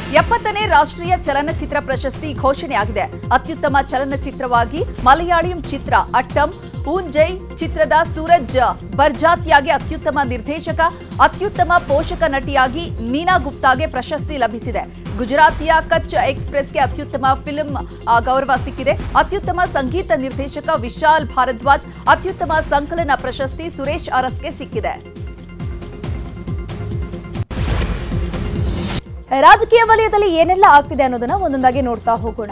ಎಪ್ಪತ್ತನೇ ರಾಷ್ಟ್ರೀಯ ಚಲನಚಿತ್ರ ಪ್ರಶಸ್ತಿ ಘೋಷಣೆಯಾಗಿದೆ ಅತ್ಯುತ್ತಮ ಚಲನಚಿತ್ರವಾಗಿ ಮಲಯಾಳಿಯಂ ಚಿತ್ರ ಅಟ್ಟಂ ಊಂಜೈ ಚಿತ್ರದ ಸೂರಜ್ ಬರ್ಜಾತಿಯಾಗಿ ಅತ್ಯುತ್ತಮ ನಿರ್ದೇಶಕ ಅತ್ಯುತ್ತಮ ಪೋಷಕ ನಟಿಯಾಗಿ ನೀನಾ ಗುಪ್ತಾಗೆ ಪ್ರಶಸ್ತಿ ಲಭಿಸಿದೆ ಗುಜರಾತಿಯ ಕಚ್ ಎಕ್ಸ್ಪ್ರೆಸ್ಗೆ ಅತ್ಯುತ್ತಮ ಫಿಲ್ಮ್ ಆ, ಗೌರವ ಸಿಕ್ಕಿದೆ ಅತ್ಯುತ್ತಮ ಸಂಗೀತ ನಿರ್ದೇಶಕ ವಿಶಾಲ್ ಭಾರದ್ವಾಜ್ ಅತ್ಯುತ್ತಮ ಸಂಕಲನ ಪ್ರಶಸ್ತಿ ಸುರೇಶ್ ಅರಸ್ಗೆ ಸಿಕ್ಕಿದೆ ರಾಜಕೀಯ ವಲಯದಲ್ಲಿ ಏನೆಲ್ಲ ಆಗ್ತಿದೆ ಅನ್ನೋದನ್ನ ಒಂದೊಂದಾಗಿ ನೋಡ್ತಾ ಹೋಗೋಣ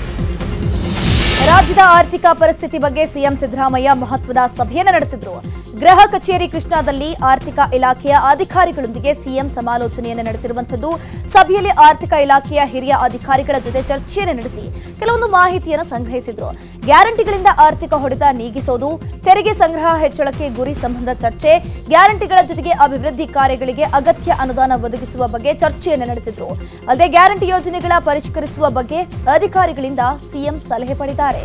ರಾಜ್ಯದ ಆರ್ಥಿಕ ಪರಿಸ್ಥಿತಿ ಬಗ್ಗೆ ಸಿಎಂ ಸಿದ್ದರಾಮಯ್ಯ ಮಹತ್ವದ ಸಭೆಯನ್ನ ನಡೆಸಿದ್ರು ಗೃಹ ಕಚೇರಿ ಕೃಷ್ಣಾದಲ್ಲಿ ಆರ್ಥಿಕ ಇಲಾಖೆಯ ಅಧಿಕಾರಿಗಳೊಂದಿಗೆ ಸಿಎಂ ಸಮಾಲೋಚನೆಯನ್ನು ನಡೆಸಿರುವಂತದ್ದು ಸಭೆಯಲ್ಲಿ ಆರ್ಥಿಕ ಇಲಾಖೆಯ ಹಿರಿಯ ಅಧಿಕಾರಿಗಳ ಜೊತೆ ಚರ್ಚೆಯನ್ನು ನಡೆಸಿ ಕೆಲವೊಂದು ಮಾಹಿತಿಯನ್ನು ಸಂಗ್ರಹಿಸಿದ್ರು ಗ್ಯಾರಂಟಿಗಳಿಂದ ಆರ್ಥಿಕ ಹೊಡೆತ ನೀಗಿಸೋದು ತೆರಿಗೆ ಸಂಗ್ರಹ ಹೆಚ್ಚಳಕ್ಕೆ ಗುರಿ ಸಂಬಂಧ ಚರ್ಚೆ ಗ್ಯಾರಂಟಿಗಳ ಜೊತೆಗೆ ಅಭಿವೃದ್ಧಿ ಕಾರ್ಯಗಳಿಗೆ ಅಗತ್ಯ ಅನುದಾನ ಒದಗಿಸುವ ಬಗ್ಗೆ ಚರ್ಚೆಯನ್ನು ನಡೆಸಿದ್ರು ಅಲ್ಲದೆ ಗ್ಯಾರಂಟಿ ಯೋಜನೆಗಳ ಪರಿಷ್ಕರಿಸುವ ಬಗ್ಗೆ ಅಧಿಕಾರಿಗಳಿಂದ ಸಿಎಂ ಸಲಹೆ ಪಡೆದಿದ್ದಾರೆ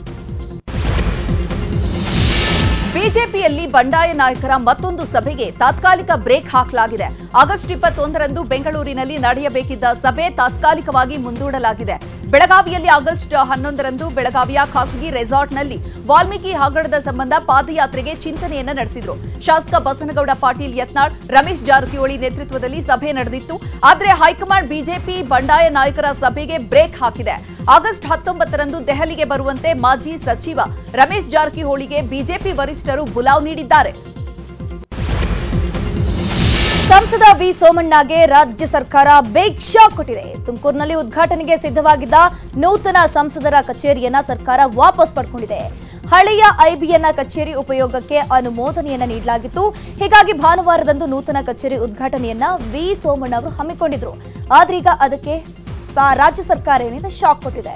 ಬಿಜೆಪಿಯಲ್ಲಿ ಬಂಡಾಯ ನಾಯಕರ ಮತ್ತೊಂದು ಸಭೆಗೆ ತಾತ್ಕಾಲಿಕ ಬ್ರೇಕ್ ಹಾಕಲಾಗಿದೆ ಆಗಸ್ಟ್ ಇಪ್ಪತ್ತೊಂದರಂದು ಬೆಂಗಳೂರಿನಲ್ಲಿ ನಡೆಯಬೇಕಿದ್ದ ಸಭೆ ತಾತ್ಕಾಲಿಕವಾಗಿ ಮುಂದೂಡಲಾಗಿದೆ ಬೆಳಗಾವಿಯಲ್ಲಿ ಆಗಸ್ಟ್ ಹನ್ನೊಂದರಂದು ಬೆಳಗಾವಿಯ ಖಾಸಗಿ ರೆಸಾರ್ಟ್ನಲ್ಲಿ ವಾಲ್ಮೀಕಿ ಹಗರಣದ ಸಂಬಂಧ ಪಾದಯಾತ್ರೆಗೆ ಚಿಂತನೆಯನ್ನ ನಡೆಸಿದ್ರು ಶಾಸಕ ಬಸನಗೌಡ ಪಾಟೀಲ್ ಯತ್ನಾಳ್ ರಮೇಶ್ ಜಾರಕಿಹೊಳಿ ನೇತೃತ್ವದಲ್ಲಿ ಸಭೆ ನಡೆದಿತ್ತು ಆದರೆ ಹೈಕಮಾಂಡ್ ಬಿಜೆಪಿ ಬಂಡಾಯ ನಾಯಕರ ಸಭೆಗೆ ಬ್ರೇಕ್ ಹಾಕಿದೆ ಆಗಸ್ಟ್ ಹತ್ತೊಂಬತ್ತರಂದು ದೆಹಲಿಗೆ ಬರುವಂತೆ ಮಾಜಿ ಸಚಿವ ರಮೇಶ್ ಜಾರಕಿಹೊಳಿಗೆ ಬಿಜೆಪಿ ವರಿಷ್ಠರು ಬುಲಾವ್ ನೀಡಿದ್ದಾರೆ ಸಂಸದ ವಿ ಸೋಮಣ್ಣಗೆ ರಾಜ್ಯ ಸರ್ಕಾರ ಬಿಗ್ ಶಾಕ್ ಕೊಟ್ಟಿದೆ ತುಮಕೂರಿನಲ್ಲಿ ಉದ್ಘಾಟನೆಗೆ ಸಿದ್ಧವಾಗಿದ್ದ ನೂತನ ಸಂಸದರ ಕಚೇರಿಯನ್ನ ಸರ್ಕಾರ ವಾಪಸ್ ಪಡ್ಕೊಂಡಿದೆ ಹಳೆಯ ಐಬಿಎನ್ನ ಕಚೇರಿ ಉಪಯೋಗಕ್ಕೆ ಅನುಮೋದನೆಯನ್ನ ನೀಡಲಾಗಿತ್ತು ಹೀಗಾಗಿ ಭಾನುವಾರದಂದು ನೂತನ ಕಚೇರಿ ಉದ್ಘಾಟನೆಯನ್ನ ವಿ ಸೋಮಣ್ಣ ಅವರು ಹಮ್ಮಿಕೊಂಡಿದ್ರು ಆದ್ರೀಗ ಅದಕ್ಕೆ ಸಾ- ರಾಜ್ಯ ಸರ್ಕಾರ ಏನಿದೆ ಶಾಕ್ ಕೊಟ್ಟಿದೆ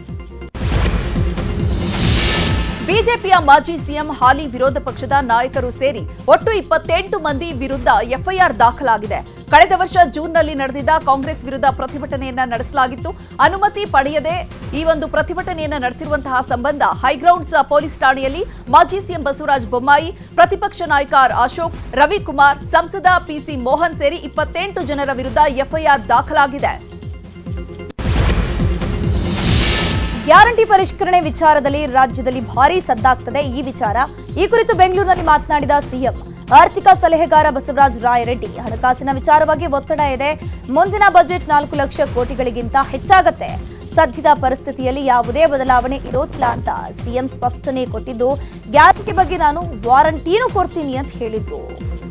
ಬಿಜೆಪಿಯ ಮಾಜಿ ಸಿಎಂ ಹಾಲಿ ವಿರೋಧ ಪಕ್ಷದ ನಾಯಕರು ಸೇರಿ ಒಟ್ಟು ಇಪ್ಪತ್ತೆಂಟು ಮಂದಿ ವಿರುದ್ಧ ಎಫ್ಐಆರ್ ದಾಖಲಾಗಿದೆ ಕಳೆದ ವರ್ಷ ಜೂನ್ನಲ್ಲಿ ನಡೆದಿದ್ದ ಕಾಂಗ್ರೆಸ್ ವಿರುದ್ಧ ಪ್ರತಿಭಟನೆಯನ್ನ ನಡೆಸಲಾಗಿತ್ತು ಅನುಮತಿ ಪಡೆಯದೆ ಈ ಒಂದು ಪ್ರತಿಭಟನೆಯನ್ನ ನಡೆಸಿರುವಂತಹ ಸಂಬಂಧ ಹೈಗ್ರೌಂಡ್ಸ್ ಪೊಲೀಸ್ ಠಾಣೆಯಲ್ಲಿ ಮಾಜಿ ಸಿಎಂ ಬಸವರಾಜ ಬೊಮ್ಮಾಯಿ ಪ್ರತಿಪಕ್ಷ ನಾಯಕ ಆರ್ ಅಶೋಕ್ ರವಿಕುಮಾರ್ ಸಂಸದ ಪಿಸಿ ಮೋಹನ್ ಸೇರಿ ಇಪ್ಪತ್ತೆಂಟು ಜನರ ವಿರುದ್ಧ ಎಫ್ಐಆರ್ ದಾಖಲಾಗಿದೆ ಗ್ಯಾರಂಟಿ ಪರಿಷ್ಕರಣೆ ವಿಚಾರದಲ್ಲಿ ರಾಜ್ಯದಲ್ಲಿ ಭಾರೀ ಸದ್ದಾಗ್ತದೆ ಈ ವಿಚಾರ ಈ ಕುರಿತು ಬೆಂಗಳೂರಿನಲ್ಲಿ ಮಾತನಾಡಿದ ಸಿಎಂ ಆರ್ಥಿಕ ಸಲಹೆಗಾರ ಬಸವರಾಜ ರಾಯರೆಡ್ಡಿ ಹಣಕಾಸಿನ ವಿಚಾರವಾಗಿ ಒತ್ತಡ ಇದೆ ಮುಂದಿನ ಬಜೆಟ್ ನಾಲ್ಕು ಲಕ್ಷ ಕೋಟಿಗಳಿಗಿಂತ ಹೆಚ್ಚಾಗತ್ತೆ ಸದ್ಯದ ಪರಿಸ್ಥಿತಿಯಲ್ಲಿ ಯಾವುದೇ ಬದಲಾವಣೆ ಇರೋದಿಲ್ಲ ಅಂತ ಸಿಎಂ ಸ್ಪಷ್ಟನೆ ಕೊಟ್ಟಿದ್ದು ಗ್ಯಾರಂಟಿ ಬಗ್ಗೆ ನಾನು ವಾರಂಟಿನೂ ಕೊಡ್ತೀನಿ ಅಂತ ಹೇಳಿದ್ರು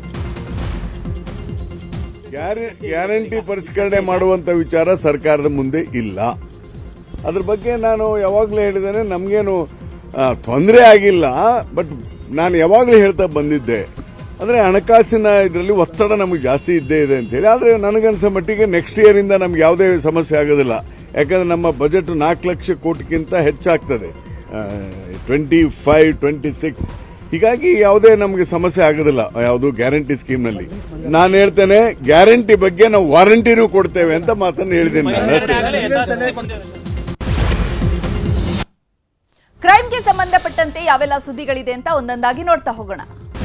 ಗ್ಯಾರ- ಗ್ಯಾರಂಟಿ ಪರಿಷ್ಕರಣೆ ಮಾಡುವಂತ ವಿಚಾರ ಸರ್ಕಾರದ ಮುಂದೆ ಇಲ್ಲ ಅದ್ರ ಬಗ್ಗೆ ನಾನು ಯಾವಾಗಲೂ ಹೇಳಿದ್ದೇನೆ ನಮಗೇನು ತೊಂದರೆ ಆಗಿಲ್ಲ ಬಟ್ ನಾನು ಯಾವಾಗಲೂ ಹೇಳ್ತಾ ಬಂದಿದ್ದೆ ಅಂದರೆ ಹಣಕಾಸಿನ ಇದರಲ್ಲಿ ಒತ್ತಡ ನಮಗೆ ಜಾಸ್ತಿ ಇದ್ದೇ ಇದೆ ಅಂತೇಳಿ ಆದರೆ ನನಗನ್ಸೋ ಮಟ್ಟಿಗೆ ನೆಕ್ಸ್ಟ್ ಇಯರಿಂದ ನಮ್ಗೆ ಯಾವುದೇ ಸಮಸ್ಯೆ ಆಗೋದಿಲ್ಲ ಯಾಕಂದರೆ ನಮ್ಮ ಬಜೆಟ್ ನಾಲ್ಕು ಲಕ್ಷ ಕೋಟಿಗಿಂತ ಹೆಚ್ಚಾಗ್ತದೆ ಟ್ವೆಂಟಿ ಫೈವ್ ಟ್ವೆಂಟಿ ಸಿಕ್ಸ್ ಹೀಗಾಗಿ ಯಾವುದೇ ನಮಗೆ ಸಮಸ್ಯೆ ಆಗೋದಿಲ್ಲ ಯಾವುದು ಗ್ಯಾರಂಟಿ ಸ್ಕೀಮ್ನಲ್ಲಿ ನಾನು ಹೇಳ್ತೇನೆ ಗ್ಯಾರಂಟಿ ಬಗ್ಗೆ ನಾವು ವಾರಂಟಿನೂ ಕೊಡ್ತೇವೆ ಅಂತ ಮಾತನ್ನು ಹೇಳಿದ್ದೀನಿ ನಾನು ಅಷ್ಟೇ ಕ್ರೈಮ್ಗೆ ಸಂಬಂಧಪಟ್ಟಂತೆ ಯಾವೆಲ್ಲ ಸುದ್ದಿಗಳಿದೆ ಅಂತ ಒಂದೊಂದಾಗಿ ನೋಡ್ತಾ ಹೋಗೋಣ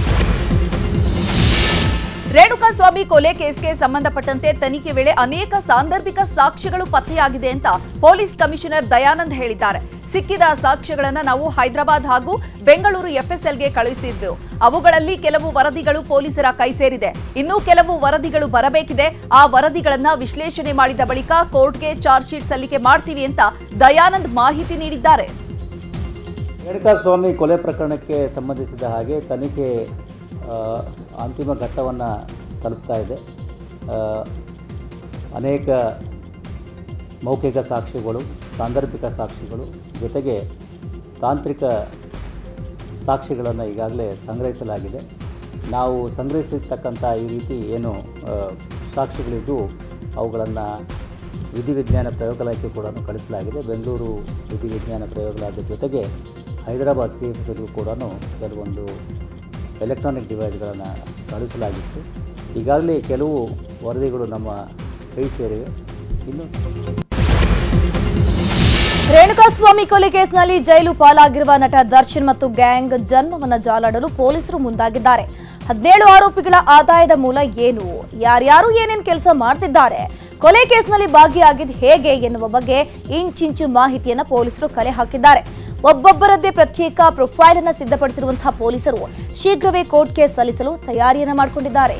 ರೇಣುಕಾ ಸ್ವಾಮಿ ಕೊಲೆ ಕೇಸ್ಗೆ ಸಂಬಂಧಪಟ್ಟಂತೆ ತನಿಖೆ ವೇಳೆ ಅನೇಕ ಸಾಂದರ್ಭಿಕ ಸಾಕ್ಷ್ಯಗಳು ಪತ್ತೆಯಾಗಿದೆ ಅಂತ ಪೊಲೀಸ್ ಕಮಿಷನರ್ ದಯಾನಂದ್ ಹೇಳಿದ್ದಾರೆ ಸಿಕ್ಕಿದ ಸಾಕ್ಷ್ಯಗಳನ್ನು ನಾವು ಹೈದರಾಬಾದ್ ಹಾಗೂ ಬೆಂಗಳೂರು ಎಫ್ಎಸ್ಎಲ್ಗೆ ಕಳುಹಿಸಿದ್ವು ಅವುಗಳಲ್ಲಿ ಕೆಲವು ವರದಿಗಳು ಪೊಲೀಸರ ಕೈ ಸೇರಿದೆ ಇನ್ನು ಕೆಲವು ವರದಿಗಳು ಬರಬೇಕಿದೆ ಆ ವರದಿಗಳನ್ನ ವಿಶ್ಲೇಷಣೆ ಮಾಡಿದ ಬಳಿಕ ಕೋರ್ಟ್ಗೆ ಚಾರ್ಜ್ ಶೀಟ್ ಸಲ್ಲಿಕೆ ಮಾಡ್ತೀವಿ ಅಂತ ದಯಾನಂದ್ ಮಾಹಿತಿ ನೀಡಿದ್ದಾರೆ ರೇಣುಕಾಸ್ವಾಮಿ ಕೊಲೆ ಪ್ರಕರಣಕ್ಕೆ ಸಂಬಂಧಿಸಿದ ಹಾಗೆ ತನಿಖೆ ಆ, ಅಂತಿಮ ಘಟ್ಟವನ್ನು ತಲುಪ್ತಾ ಇದೆ ಆ, ಅನೇಕ ಮೌಖಿಕ ಸಾಕ್ಷಿಗಳು ಸಾಂದರ್ಭಿಕ ಸಾಕ್ಷಿಗಳು ಜೊತೆಗೆ ತಾಂತ್ರಿಕ ಸಾಕ್ಷಿಗಳನ್ನು ಈಗಾಗಲೇ ಸಂಗ್ರಹಿಸಲಾಗಿದೆ ನಾವು ಸಂಗ್ರಹಿಸಿರ್ತಕ್ಕಂಥ ಈ ರೀತಿ ಏನು ಆ, ಸಾಕ್ಷಿಗಳಿದ್ದು ಅವುಗಳನ್ನು ವಿಧಿವಿಜ್ಞಾನ ಪ್ರಯೋಗಾಲಯಕ್ಕೆ ಕೂಡ ಕಳಿಸಲಾಗಿದೆ ಬೆಂಗಳೂರು ವಿಧಿವಿಜ್ಞಾನ ಪ್ರಯೋಗಾಲಯದ ಜೊತೆಗೆ ಹೈದರಾಬಾದ್ ಸಿ ಎಫ್ ಎಸ್ಗೂ ಕೂಡ ಕೆಲವೊಂದು ಎಲೆಕ್ಟ್ರಾನಿಕ್ ಡಿವೈಸ್ಗಳನ್ನು ಕಳಿಸಲಾಗಿತ್ತು ಈಗಾಗಲೇ ಕೆಲವು ವರದಿಗಳು ನಮ್ಮ ಕೈ ಸೇರಿವೆ ಇನ್ನು ರೇಣುಕಾಸ್ವಾಮಿ ಕೊಲೆ ಕೇಸ್ನಲ್ಲಿ ಜೈಲು ಪಾಲಾಗಿರುವ ನಟ ದರ್ಶನ್ ಮತ್ತು ಗ್ಯಾಂಗ್ ಜನ್ಮವನ್ನ ಜಾಲಾಡಲು ಪೊಲೀಸರು ಮುಂದಾಗಿದ್ದಾರೆ ಹದಿನೇಳು ಆರೋಪಿಗಳ ಆದಾಯದ ಮೂಲ ಏನು ಯಾರ್ಯಾರು ಏನೇನ್ ಕೆಲಸ ಮಾಡ್ತಿದ್ದಾರೆ ಕೊಲೆ ಕೇಸ್ನಲ್ಲಿ ಭಾಗಿಯಾಗಿದ್ದು ಹೇಗೆ ಎನ್ನುವ ಬಗ್ಗೆ ಇಂಚಿಂಚು ಮಾಹಿತಿಯನ್ನ ಪೊಲೀಸರು ಕಲೆ ಹಾಕಿದ್ದಾರೆ ಒಬ್ಬೊಬ್ಬರದ್ದೇ ಪ್ರತ್ಯೇಕ ಪ್ರೊಫೈಲ್ ಅನ್ನ ಸಿದ್ಧಪಡಿಸಿರುವಂತಹ ಪೊಲೀಸರು ಶೀಘ್ರವೇ ಕೋರ್ಟ್ಗೆ ಸಲ್ಲಿಸಲು ತಯಾರಿಯನ್ನ ಮಾಡಿಕೊಂಡಿದ್ದಾರೆ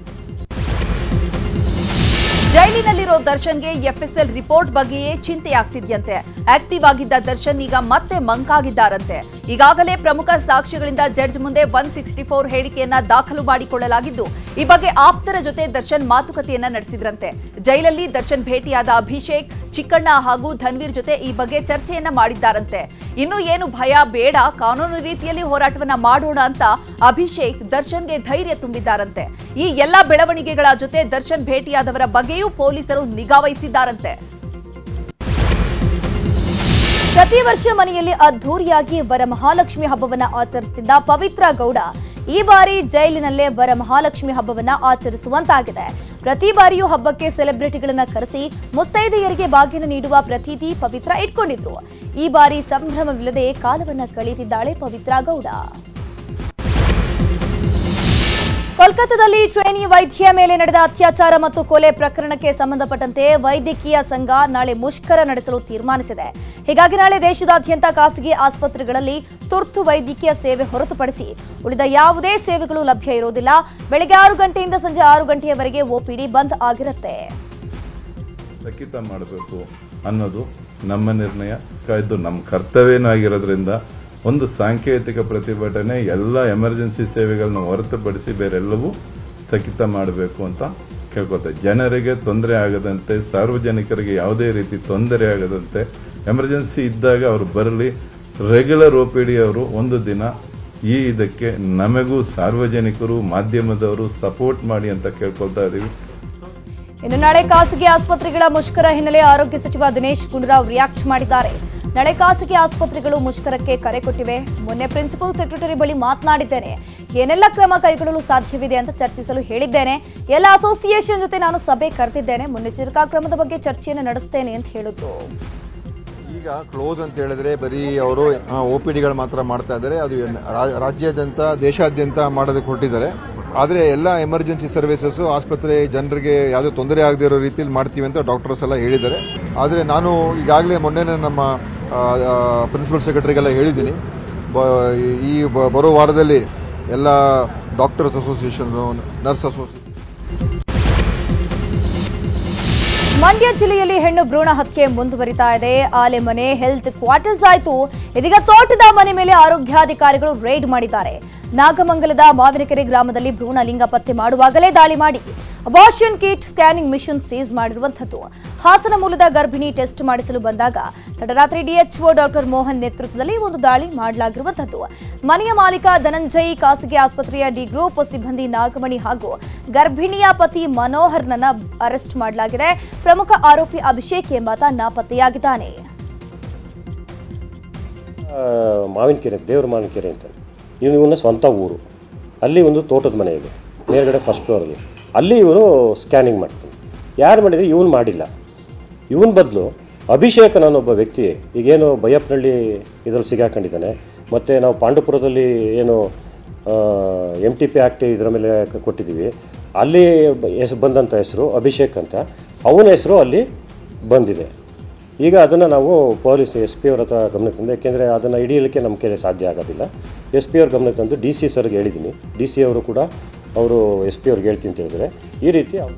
ಜೈಲಿನಲ್ಲಿರೋ ದರ್ಶನ್ಗೆ ಎಫ್ಎಸ್ಎಲ್ ರಿಪೋರ್ಟ್ ಬಗ್ಗೆಯೇ ಚಿಂತೆಯಾಗ್ತಿದ್ಯಂತೆ ಆಕ್ಟಿವ್ ಆಗಿದ್ದ ದರ್ಶನ್ ಈಗ ಮತ್ತೆ ಮಂಕಾಗಿದ್ದಾರಂತೆ ಈಗಾಗಲೇ ಪ್ರಮುಖ ಸಾಕ್ಷಿಗಳಿಂದ ಜಡ್ಜ್ ಮುಂದೆ ಒನ್ ಸಿಕ್ಸ್ಟಿ ಫೋರ್ ಹೇಳಿಕೆಯನ್ನ ದಾಖಲು ಮಾಡಿಕೊಳ್ಳಲಾಗಿದ್ದು ಈ ಬಗ್ಗೆ ಆಪ್ತರ ಜೊತೆ ದರ್ಶನ್ ಮಾತುಕತೆಯನ್ನ ನಡೆಸಿದ್ರಂತೆ ಜೈಲಲ್ಲಿ ದರ್ಶನ್ ಭೇಟಿಯಾದ ಅಭಿಷೇಕ್ ಚಿಕ್ಕಣ್ಣ ಹಾಗೂ ಧನ್ವೀರ್ ಜೊತೆ ಈ ಬಗ್ಗೆ ಚರ್ಚೆಯನ್ನ ಮಾಡಿದ್ದಾರಂತೆ ಇನ್ನು ಏನು ಭಯ ಬೇಡ ಕಾನೂನು ರೀತಿಯಲ್ಲಿ ಹೋರಾಟವನ್ನ ಮಾಡೋಣ ಅಂತ ಅಭಿಷೇಕ್ ದರ್ಶನ್ಗೆ ಧೈರ್ಯ ತುಂಬಿದ್ದಾರಂತೆ ಈ ಎಲ್ಲಾ ಬೆಳವಣಿಗೆಗಳ ಜೊತೆ ದರ್ಶನ್ ಭೇಟಿಯಾದವರ ಬಗ್ಗೆಯೂ ಪೊಲೀಸರು ನಿಗಾ ವಹಿಸಿದ್ದಾರಂತೆ ಪ್ರತಿ ವರ್ಷ ಮನೆಯಲ್ಲಿ ಅದ್ಧೂರಿಯಾಗಿ ವರಮಹಾಲಕ್ಷ್ಮಿ ಹಬ್ಬವನ್ನ ಆಚರಿಸುತ್ತಿದ್ದ ಪವಿತ್ರ ಗೌಡ ಈ ಬಾರಿ ಜೈಲಿನಲ್ಲೇ ವರಮಹಾಲಕ್ಷ್ಮಿ ಹಬ್ಬವನ್ನ ಆಚರಿಸುವಂತಾಗಿದೆ ಪ್ರತಿ ಬಾರಿಯೂ ಹಬ್ಬಕ್ಕೆ ಸೆಲೆಬ್ರಿಟಿಗಳನ್ನ ಕರೆಸಿ ಮುತ್ತೈದೆಯರಿಗೆ ಬಾಗಿನ ನೀಡುವ ಪ್ರತೀತಿ ಪವಿತ್ರ ಇಟ್ಕೊಂಡಿದ್ರು ಈ ಬಾರಿ ಸಂಭ್ರಮವಿಲ್ಲದೆ ಕಾಲವನ್ನ ಕಳೆದಿದ್ದಾಳೆ ಪವಿತ್ರ ಗೌಡ ಕೋಲ್ಕತ್ತಾದಲ್ಲಿ ಟ್ರೇನಿ ವೈದ್ಯ ಮೇಲೆ ನಡೆದ ಅತ್ಯಾಚಾರ ಮತ್ತು ಕೊಲೆ ಪ್ರಕರಣಕ್ಕೆ ಸಂಬಂಧಪಟ್ಟಂತೆ ವೈದ್ಯಕೀಯ ಸಂಘ ನಾಳೆ ಮುಷ್ಕರ ನಡೆಸಲು ತೀರ್ಮಾನಿಸಿದೆ ಹೀಗಾಗಿ ನಾಳೆ ದೇಶದಾದ್ಯಂತ ಖಾಸಗಿ ಆಸ್ಪತ್ರೆಗಳಲ್ಲಿ ತುರ್ತು ವೈದ್ಯಕೀಯ ಸೇವೆ ಹೊರತುಪಡಿಸಿ ಉಳಿದ ಯಾವುದೇ ಸೇವೆಗಳು ಲಭ್ಯ ಇರುವುದಿಲ್ಲ ಬೆಳಗ್ಗೆ ಆರು ಗಂಟೆಯಿಂದ ಸಂಜೆ ಆರು ಗಂಟೆಯವರೆಗೆ ಒಪಿಡಿ ಬಂದ್ ಆಗಿರುತ್ತೆ ಸ್ಥಗಿತ ಮಾಡಬೇಕು ಅನ್ನೋದು ನಮ್ಮ ನಿರ್ಣಯ ಇದು ನಮ್ಮ ಕರ್ತವ್ಯನೂ ಆಗಿರೋದ್ರಿಂದ ಒಂದು ಸಾಂಕೇತಿಕ ಪ್ರತಿಭಟನೆ ಎಲ್ಲ ಎಮರ್ಜೆನ್ಸಿ ಸೇವೆಗಳನ್ನ ಹೊರತುಪಡಿಸಿ ಬೇರೆಲ್ಲವೂ ಸ್ಥಗಿತ ಮಾಡಬೇಕು ಅಂತ ಕೇಳ್ಕೊತಾರೆ ಜನರಿಗೆ ತೊಂದರೆ ಆಗದಂತೆ ಸಾರ್ವಜನಿಕರಿಗೆ ಯಾವುದೇ ರೀತಿ ತೊಂದರೆ ಆಗದಂತೆ ಎಮರ್ಜೆನ್ಸಿ ಇದ್ದಾಗ ಅವರು ಬರಲಿ ರೆಗ್ಯುಲರ್ ಒ ಪಿ ಡಿ ಅವರು ಒಂದು ದಿನ ಈ ಇದಕ್ಕೆ ನಮಗೂ ಸಾರ್ವಜನಿಕರು ಮಾಧ್ಯಮದವರು ಸಪೋರ್ಟ್ ಮಾಡಿ ಅಂತ ಕೇಳ್ಕೊಳ್ತಾ ಇದೀವಿ ಇನ್ನು ನಾಳೆ ಖಾಸಗಿ ಆಸ್ಪತ್ರೆಗಳ ಮುಷ್ಕರ ಹಿನ್ನೆಲೆ ಆರೋಗ್ಯ ಸಚಿವ ದಿನೇಶ್ ಗುಂಡೂರಾವ್ ರಿಯಾಕ್ಟ್ ಮಾಡಿದ್ದಾರೆ ನಾಳೆ ಖಾಸಗಿ ಆಸ್ಪತ್ರೆಗಳು ಮುಷ್ಕರಕ್ಕೆ ಕರೆ ಕೊಟ್ಟಿವೆ ಮೊನ್ನೆ ಪ್ರಿನ್ಸಿಪಲ್ ಸೆಕ್ರೆಟರಿ ಬಳಿ ಮಾತನಾಡಿದ್ದೇನೆ ಏನೆಲ್ಲ ಕ್ರಮ ಕೈಗೊಳ್ಳಲು ಸಾಧ್ಯವಿದೆ ಅಂತ ಚರ್ಚಿಸಲು ಹೇಳಿದ್ದೇನೆ ಎಲ್ಲ ಅಸೋಸಿಯೇಷನ್ ಜೊತೆ ನಾನು ಸಭೆ ಕರೆದಿದ್ದೇನೆ ಮುನ್ನೆಚ್ಚರಿಕಾ ಕ್ರಮದ ಬಗ್ಗೆ ಚರ್ಚೆಯನ್ನು ನಡೆಸ್ತೇನೆ ಅಂತ ಹೇಳಿದ್ರು ಈಗ ಕ್ಲೋಸ್ ಅಂತ ಹೇಳಿದ್ರೆ ಬರೀ ಅವರು ಒ ಪಿ ಡಿಗಳು ಮಾತ್ರ ಮಾಡ್ತಾ ಇದ್ದಾರೆ ಅದು ರಾ- ರಾಜ್ಯಾದ್ಯಂತ ದೇಶಾದ್ಯಂತ ಮಾಡೋದಕ್ಕೆ ಹೊರಟಿದ್ದಾರೆ ಆದರೆ ಎಲ್ಲ ಎಮರ್ಜೆನ್ಸಿ ಸರ್ವಿಸಸ್ಸು ಆಸ್ಪತ್ರೆ ಜನರಿಗೆ ಯಾವುದೇ ತೊಂದರೆ ಆಗದೇ ಇರೋ ರೀತಿಯಲ್ಲಿ ಮಾಡ್ತೀವಿ ಅಂತ ಡಾಕ್ಟರ್ಸ್ ಎಲ್ಲ ಹೇಳಿದ್ದಾರೆ ಆದರೆ ನಾನು ಈಗಾಗಲೇ ಮೊನ್ನೆನೇ ನಮ್ಮ ಪ್ರಿನ್ಸಿಪಲ್ ಸೆಕ್ರೆಟರಿಗೆಲ್ಲ ಹೇಳಿದ್ದೀನಿ ಬ- ಈ ಬ- ಬರೋ ವಾರದಲ್ಲಿ ಎಲ್ಲ doctors association nurse association Mandya ಜಿಲ್ಲೆಯಲ್ಲಿ ಹೆಣ್ಣು ಭ್ರೂಣ ಹತ್ಯೆ ಮುಂದುವರಿತಾ ಇದೆ ಆಲೆಮನೆ ಹೆಲ್ತ್ ಕ್ವಾರ್ಟರ್ಸ್ ಆಯ್ತು ಇದೀಗ ತೋಟದ ಮನೆ ಮೇಲೆ ಆರೋಗ್ಯಾಧಿಕಾರಿಗಳು ರೇಡ್ ಮಾಡಿದ್ದಾರೆ ನಾಗಮಂಗಲದ ಮಾವಿನಕೆರೆ ಗ್ರಾಮದಲ್ಲಿ ಭ್ರೂಣ ಲಿಂಗ ಪತ್ತೆ ಮಾಡುವಾಗಲೇ ದಾಳಿ ಮಾಡಿ abortion kit scanning machine seize ಮಾಡಿರುವಂಥದ್ದು ಹಾಸನ ಮೂಲದ ಗರ್ಭಿಣಿ ಟೆಸ್ಟ್ ಮಾಡಿಸಲು ಬಂದಾಗ ತಡರಾತ್ರಿ ಡಿಎಚ್ಒ ಡಾಕ್ಟರ್ ಮೋಹನ್ ನೇತೃತ್ವದಲ್ಲಿ ಒಂದು ದಾಳಿ ಮಾಡಲಾಗಿರುವಂಥದ್ದು ಮನೆಯ ಮಾಲೀಕ ಧನಂಜಯ್ ಖಾಸಗಿ ಆಸ್ಪತ್ರೆಯ ಡಿ ಗ್ರೂಪ್ ಸಿಬ್ಬಂದಿ ನಾಗಮಣಿ ಹಾಗೂ ಗರ್ಭಿಣಿಯ ಪತಿ ಮನೋಹರ್ನನ್ನ ಅರೆಸ್ಟ್ ಮಾಡಲಾಗಿದೆ ಪ್ರಮುಖ ಆರೋಪಿ ಅಭಿಷೇಕ್ ಎಂಬಾತ ನಾಪತ್ತೆಯಾಗಿದ್ದಾನೆ ಆ, ಮಾವಿನಕೆರೆ ದೇವ್ರ ಮಾವಿನಕೆರೆ ಅಂತ ಇವನು ಇವನ ಸ್ವಂತ ಊರು ಅಲ್ಲಿ ಒಂದು ತೋಟದ ಮನೆ ಇದೆ ಮೇಲ್ಗಡೆ ಫಸ್ಟ್ ಫ್ಲೋರಲ್ಲಿ ಅಲ್ಲಿ ಇವನು ಸ್ಕ್ಯಾನಿಂಗ್ ಮಾಡ್ತಾನೆ ಯಾರು ಮಾಡಿದ್ರೆ ಇವನು ಮಾಡಿಲ್ಲ ಇವನ ಬದಲು ಅಭಿಷೇಕ್ ಅನ್ನೋ ಒಬ್ಬ ವ್ಯಕ್ತಿ ಈಗೇನು ಬೈಯಪ್ಪನಹಳ್ಳಿ ಇದರಲ್ಲಿ ಸಿಗಾಕೊಂಡಿದ್ದಾನೆ ಮತ್ತು ನಾವು ಪಾಂಡುಪುರದಲ್ಲಿ ಏನು ಎಮ್ ಟಿ ಪಿ ಆ್ಯಕ್ಟ್ ಇದರ ಮೇಲೆ ಕ- ಕೊಟ್ಟಿದ್ದೀವಿ ಅಲ್ಲಿ ಹೆಸರು ಬಂದಂಥ ಹೆಸರು ಅಭಿಷೇಕ್ ಅಂತ ಅವನ ಹೆಸರು ಅಲ್ಲಿ ಬಂದಿದೆ ಈಗ ಅದನ್ನು ನಾವು ಪೊಲೀಸ್ ಎಸ್ ಪಿ ಅವ್ರ ಹತ್ರ ಗಮನಕ್ಕೆ ತಂದೆ ಯಾಕೆಂದರೆ ಅದನ್ನು ಹಿಡಿಯಲಿಕ್ಕೆ ನಮ್ಮ ಕೈಲಿ ಸಾಧ್ಯ ಆಗೋದಿಲ್ಲ ಎಸ್ ಪಿ ಅವ್ರ ಗಮನಕ್ಕೆ ತಂದು ಡಿ ಸಿ ಸರ್ಗೆ ಹೇಳಿದ್ದೀನಿ ಡಿ ಸಿ ಅವರು ಕೂಡ ಅವರು ಎಸ್ ಪಿ ಅವ್ರಿಗೆ ಹೇಳ್ತೀನಿ ಅಂತ ಹೇಳಿದರೆ ಈ ರೀತಿ ಅವ್ರು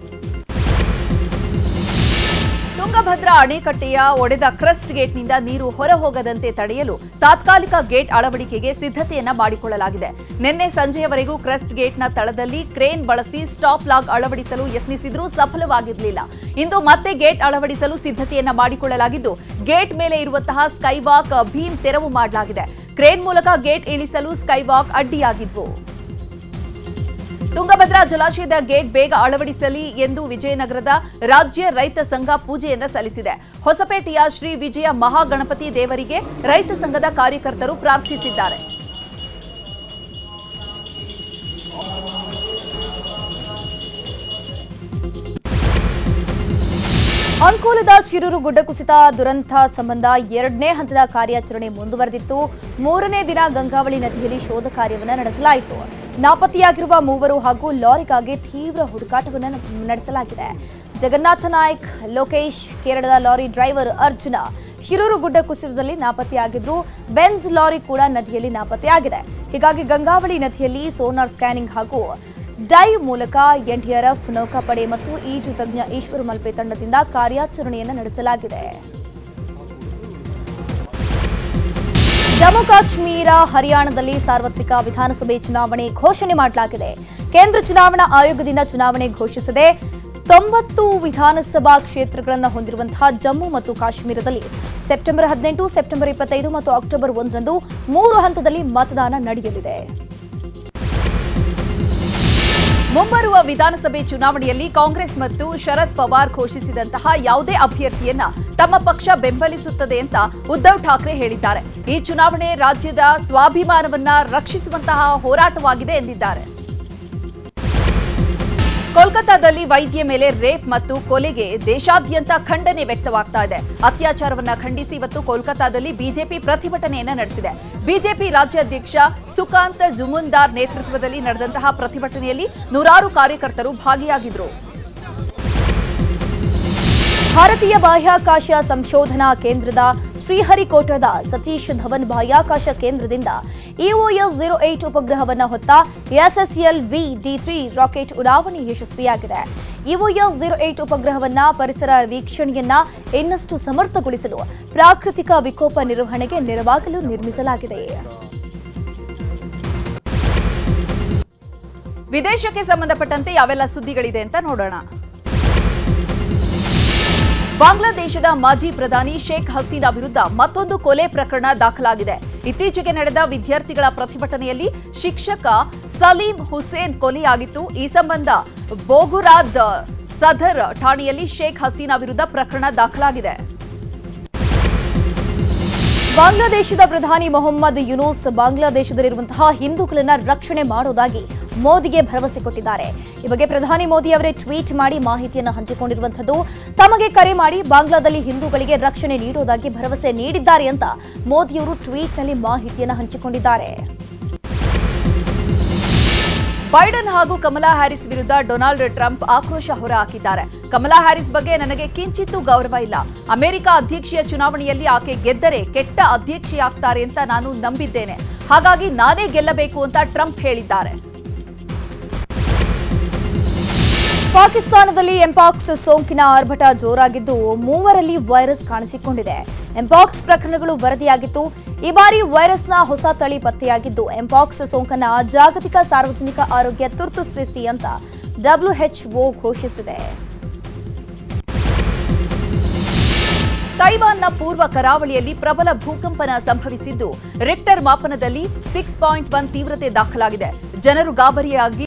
ತುಂಗಭದ್ರಾ ಅಣೆಕಟ್ಟೆಯ ಒಡೆದ ಕ್ರಸ್ಟ್ ಗೇಟ್ನಿಂದ ನೀರು ಹೊರ ಹೋಗದಂತೆ ತಡೆಯಲು ತಾತ್ಕಾಲಿಕ ಗೇಟ್ ಅಳವಡಿಕೆಗೆ ಸಿದ್ಧತೆಯನ್ನ ಮಾಡಿಕೊಳ್ಳಲಾಗಿದೆ ನಿನ್ನೆ ಸಂಜೆಯವರೆಗೂ ಕ್ರಸ್ಟ್ ಗೇಟ್ನ ತಳದಲ್ಲಿ ಕ್ರೇನ್ ಬಳಸಿ ಸ್ಟಾಪ್ ಲಾಗ್ ಅಳವಡಿಸಲು ಯತ್ನಿಸಿದ್ರೂ ಸಫಲವಾಗಿರಲಿಲ್ಲ ಇಂದು ಮತ್ತೆ ಗೇಟ್ ಅಳವಡಿಸಲು ಸಿದ್ಧತೆಯನ್ನ ಮಾಡಿಕೊಳ್ಳಲಾಗಿದ್ದು ಗೇಟ್ ಮೇಲೆ ಇರುವಂತಹ ಸ್ಕೈವಾಕ್ ಭೀಮ್ ತೆರವು ಮಾಡಲಾಗಿದೆ ಕ್ರೇನ್ ಮೂಲಕ ಗೇಟ್ ಇಳಿಸಲು ಸ್ಕೈವಾಕ್ ಅಡ್ಡಿಯಾಗಿದ್ವು ತುಂಗಭದ್ರಾ ಜಲಾಶಯದ ಗೇಟ್ ಬೇಗ ಅಳವಡಿಸಲಿ ಎಂದು ವಿಜಯನಗರದ ರಾಜ್ಯ ರೈತ ಸಂಘ ಪೂಜೆಯನ್ನ ಸಲ್ಲಿಸಿದೆ ಹೊಸಪೇಟೆಯ ಶ್ರೀ ವಿಜಯ ಮಹಾಗಣಪತಿ ದೇವರಿಗೆ ರೈತ ಸಂಘದ ಕಾರ್ಯಕರ್ತರು ಪ್ರಾರ್ಥಿಸಿದ್ದಾರೆ ಅಂಕೋಲದ ಶಿರೂರು ಗುಡ್ಡ ಕುಸಿತ ದುರಂತ ಸಂಬಂಧ ಎರಡನೇ ಹಂತದ ಕಾರ್ಯಾಚರಣೆ ಮುಂದುವರೆದಿತ್ತು ಮೂರನೇ ದಿನ ಗಂಗಾವಳಿ ನದಿಯಲ್ಲಿ ಶೋಧ ಕಾರ್ಯವನ್ನು ನಡೆಸಲಾಯಿತು ನಾಪತ್ತೆಯಾಗಿರುವ ಮೂವರು ಹಾಗೂ ಲಾರಿಗಾಗಿ ತೀವ್ರ ಹುಡುಕಾಟವನ್ನು ನಡೆಸಲಾಗಿದೆ ಜಗನ್ನಾಥ ನಾಯ್ಕ್ ಲೋಕೇಶ್ ಕೇರಳದ ಲಾರಿ ಡ್ರೈವರ್ ಅರ್ಜುನ ಶಿರೂರು ಗುಡ್ಡ ಕುಸಿತದಲ್ಲಿ ನಾಪತ್ತೆಯಾಗಿದ್ರು ಬೆನ್ಸ್ ಲಾರಿ ಕೂಡ ನದಿಯಲ್ಲಿ ನಾಪತ್ತೆಯಾಗಿದೆ ಹೀಗಾಗಿ ಗಂಗಾವಳಿ ನದಿಯಲ್ಲಿ ಸೋನಾರ್ ಸ್ಕ್ಯಾನಿಂಗ್ ಹಾಗೂ ಡೈವ್ ಮೂಲಕ ಎನ್ಡಿಆರ್ಎಫ್ ನೌಕಾಪಡೆ ಮತ್ತು ಈಜು ತಜ್ಞ ಈಶ್ವರ ಮಲ್ಪೆ ತಂಡದಿಂದ ಕಾರ್ಯಾಚರಣೆಯನ್ನು ನಡೆಸಲಾಗಿದೆ ಜಮ್ಮು ಕಾಶ್ಮೀರ ಹರಿಯಾಣದಲ್ಲಿ ಸಾರ್ವತ್ರಿಕ ವಿಧಾನಸಭೆ ಚುನಾವಣೆ ಘೋಷಣೆ ಮಾಡಲಾಗಿದೆ ಕೇಂದ್ರ ಚುನಾವಣಾ ಆಯೋಗದಿಂದ ಚುನಾವಣೆ ಘೋಷಿಸದೆ ತೊಂಬತ್ತು ವಿಧಾನಸಭಾ ಕ್ಷೇತ್ರಗಳನ್ನು ಹೊಂದಿರುವಂತಹ ಜಮ್ಮು ಮತ್ತು ಕಾಶ್ಮೀರದಲ್ಲಿ ಸೆಪ್ಟೆಂಬರ್ ಹದಿನೆಂಟು ಸೆಪ್ಟೆಂಬರ್ ಇಪ್ಪತ್ತೈದು ಮತ್ತು ಅಕ್ಟೋಬರ್ ಒಂದರಂದು ಮೂರು ಹಂತದಲ್ಲಿ ಮತದಾನ ನಡೆಯಲಿದೆ ಮುಂಬರುವ ವಿಧಾನಸಭೆ ಚುನಾವಣೆಯಲ್ಲಿ ಕಾಂಗ್ರೆಸ್ ಮತ್ತು ಶರದ್ ಪವಾರ್ ಘೋಷಿಸಿದಂತಹ ಯಾವುದೇ ಅಭ್ಯರ್ಥಿಯನ್ನ ತಮ್ಮ ಪಕ್ಷ ಬೆಂಬಲಿಸುತ್ತದೆ ಅಂತ ಉದ್ಧವ್ ಠಾಕ್ರೆ ಹೇಳಿದ್ದಾರೆ ಈ ಚುನಾವಣೆ ರಾಜ್ಯದ ಸ್ವಾಭಿಮಾನವನ್ನ ರಕ್ಷಿಸುವಂತಹ ಹೋರಾಟವಾಗಿದೆ ಎಂದಿದ್ದಾರೆ ಕೋಲ್ಕತ್ತಾದಲ್ಲಿ ವೈದ್ಯ ಮೇಲೆ ರೇಪ್ ಮತ್ತು ಕೊಲೆಗೆ ದೇಶಾದ್ಯಂತ ಖಂಡನೆ ವ್ಯಕ್ತವಾಗ್ತಾ ಇದೆ ಅತ್ಯಾಚಾರವನ್ನ ಖಂಡಿಸಿ ಇವತ್ತು ಕೋಲ್ಕತ್ತಾದಲ್ಲಿ ಬಿಜೆಪಿ ಪ್ರತಿಭಟನೆಯನ್ನ ನಡೆಸಿದೆ ಬಿಜೆಪಿ ರಾಜ್ಯಾಧ್ಯಕ್ಷ ಸುಕಾಂತ್ ಜುಮುನ್ದಾರ್ ನೇತೃತ್ವದಲ್ಲಿ ನಡೆದಂತಹ ಪ್ರತಿಭಟನೆಯಲ್ಲಿ ನೂರಾರು ಕಾರ್ಯಕರ್ತರು ಭಾಗಿಯಾಗಿದ್ರು ಭಾರತೀಯ ಬಾಹ್ಯಾಕಾಶ ಸಂಶೋಧನಾ ಕೇಂದ್ರದ ಶ್ರೀಹರಿಕೋಟದ ಸತೀಶ್ ಧವನ್ ಬಾಹ್ಯಾಕಾಶ ಕೇಂದ್ರದಿಂದ ಇಒಎಸ್ ಜೀರೋ ಏಟ್ ಉಪಗ್ರಹವನ್ನು ಹೊತ್ತ SSL V D three rocket ಉಡಾವಣೆ ಯಶಸ್ವಿಯಾಗಿದೆ ಇಒಎಸ್ ಜೀರೋ ಏಟ್ ಉಪಗ್ರಹವನ್ನ ಪರಿಸರ ವೀಕ್ಷಣೆಯನ್ನ ಇನ್ನಷ್ಟು ಸಮರ್ಥಗೊಳಿಸಲು ಪ್ರಾಕೃತಿಕ ವಿಕೋಪ ನಿರ್ವಹಣೆಗೆ ನೆರವಾಗಲು ನಿರ್ಮಿಸಲಾಗಿದೆ ವಿದೇಶಕ್ಕೆ ಸಂಬಂಧಪಟ್ಟಂತೆ ಯಾವೆಲ್ಲ ಸುದ್ದಿಗಳಿದೆ ಅಂತ ನೋಡೋಣ ಬಾಂಗ್ಲಾದೇಶದ ಮಾಜಿ ಪ್ರಧಾನಿ ಶೇಖ್ ಹಸೀನಾ ವಿರುದ್ಧ ಮತ್ತೊಂದು ಕೊಲೆ ಪ್ರಕರಣ ದಾಖಲಾಗಿದೆ ಇತ್ತೀಚೆಗೆ ನಡೆದ ವಿದ್ಯಾರ್ಥಿಗಳ ಪ್ರತಿಭಟನೆಯಲ್ಲಿ ಶಿಕ್ಷಕ ಸಲೀಂ ಹುಸೇನ್ ಕೊಲೆಯಾಗಿತ್ತು ಈ ಸಂಬಂಧ ಬೋಗುರಾದ್ ಸದರ್ ಠಾಣೆಯಲ್ಲಿ ಶೇಖ್ ಹಸೀನಾ ವಿರುದ್ಧ ಪ್ರಕರಣ ದಾಖಲಾಗಿದೆ ಬಾಂಗ್ಲಾದೇಶದ ಪ್ರಧಾನಿ ಮೊಹಮ್ಮದ್ ಯುನೂಸ್ ಬಾಂಗ್ಲಾದೇಶದಲ್ಲಿರುವಂತಹ ಹಿಂದೂಗಳನ್ನ ರಕ್ಷಣೆ ಮಾಡೋದಾಗಿ ಮೋದಿಗೆ ಭರವಸೆ ಕೊಟ್ಟಿದ್ದಾರೆ ಈ ಬಗ್ಗೆ ಪ್ರಧಾನಿ ಮೋದಿ ಅವರೇ ಟ್ವೀಟ್ ಮಾಡಿ ಮಾಹಿತಿಯನ್ನು ಹಂಚಿಕೊಂಡಿರುವಂತದ್ದು ತಮಗೆ ಕರೆ ಮಾಡಿ ಬಾಂಗ್ಲಾದಲ್ಲಿ ಹಿಂದೂಗಳಿಗೆ ರಕ್ಷಣೆ ನೀಡೋದಾಗಿ ಭರವಸೆ ನೀಡಿದ್ದಾರೆ ಅಂತ ಮೋದಿಯವರು ಟ್ವೀಟ್ನಲ್ಲಿ ಮಾಹಿತಿಯನ್ನು ಹಂಚಿಕೊಂಡಿದ್ದಾರೆ ಬೈಡನ್ ಹಾಗೂ ಕಮಲಾ ಹ್ಯಾರಿಸ್ ವಿರುದ್ಧ ಡೊನಾಲ್ಡ್ ಟ್ರಂಪ್ ಆಕ್ರೋಶ ಹೊರಹಾಕಿದ್ದಾರೆ ಕಮಲಾ ಹ್ಯಾರಿಸ್ ಬಗ್ಗೆ ನನಗೆ ಕಿಂಚಿತ್ತೂ ಗೌರವ ಇಲ್ಲ ಅಮೆರಿಕ ಅಧ್ಯಕ್ಷೀಯ ಚುನಾವಣೆಯಲ್ಲಿ ಆಕೆ ಗೆದ್ದರೆ ಕೆಟ್ಟ ಅಧ್ಯಕ್ಷೆಯಾಗ್ತಾರೆ ಅಂತ ನಾನು ನಂಬಿದ್ದೇನೆ ಹಾಗಾಗಿ ನಾನೇ ಗೆಲ್ಲಬೇಕು ಅಂತ ಟ್ರಂಪ್ ಹೇಳಿದ್ದಾರೆ ಪಾಕಿಸ್ತಾನದಲ್ಲಿ ಎಂಪಾಕ್ಸ್ ಸೋಂಕಿನ ಆರ್ಭಟ ಜೋರಾಗಿದ್ದು ಮೂವರಲ್ಲಿ ವೈರಸ್ ಕಾಣಿಸಿಕೊಂಡಿದೆ ಎಂಪಾಕ್ಸ್ ಪ್ರಕರಣಗಳು ವರದಿಯಾಗಿತ್ತು ಈ ಬಾರಿ ವೈರಸ್ನ ಹೊಸ ತಳಿ ಪತ್ತೆಯಾಗಿದ್ದು ಎಂಪಾಕ್ಸ್ ಸೋಂಕನ್ನ ಜಾಗತಿಕ ಸಾರ್ವಜನಿಕ ಆರೋಗ್ಯ ತುರ್ತು ಸ್ಥಿತಿ ಅಂತ ಡಬ್ಲ್ಯೂಎಚ್ಒ ಘೋಷಿಸಿದೆ ತೈವಾನ್ನ ಪೂರ್ವ ಕರಾವಳಿಯಲ್ಲಿ ಪ್ರಬಲ ಭೂಕಂಪನ ಸಂಭವಿಸಿದ್ದು ರಿಕ್ಟರ್ ಮಾಪನದಲ್ಲಿ ಸಿಕ್ಸ್ ಪಾಯಿಂಟ್ ಒನ್ ತೀವ್ರತೆ ದಾಖಲಾಗಿದೆ ಜನರು ಗಾಬರಿಯಾಗಿ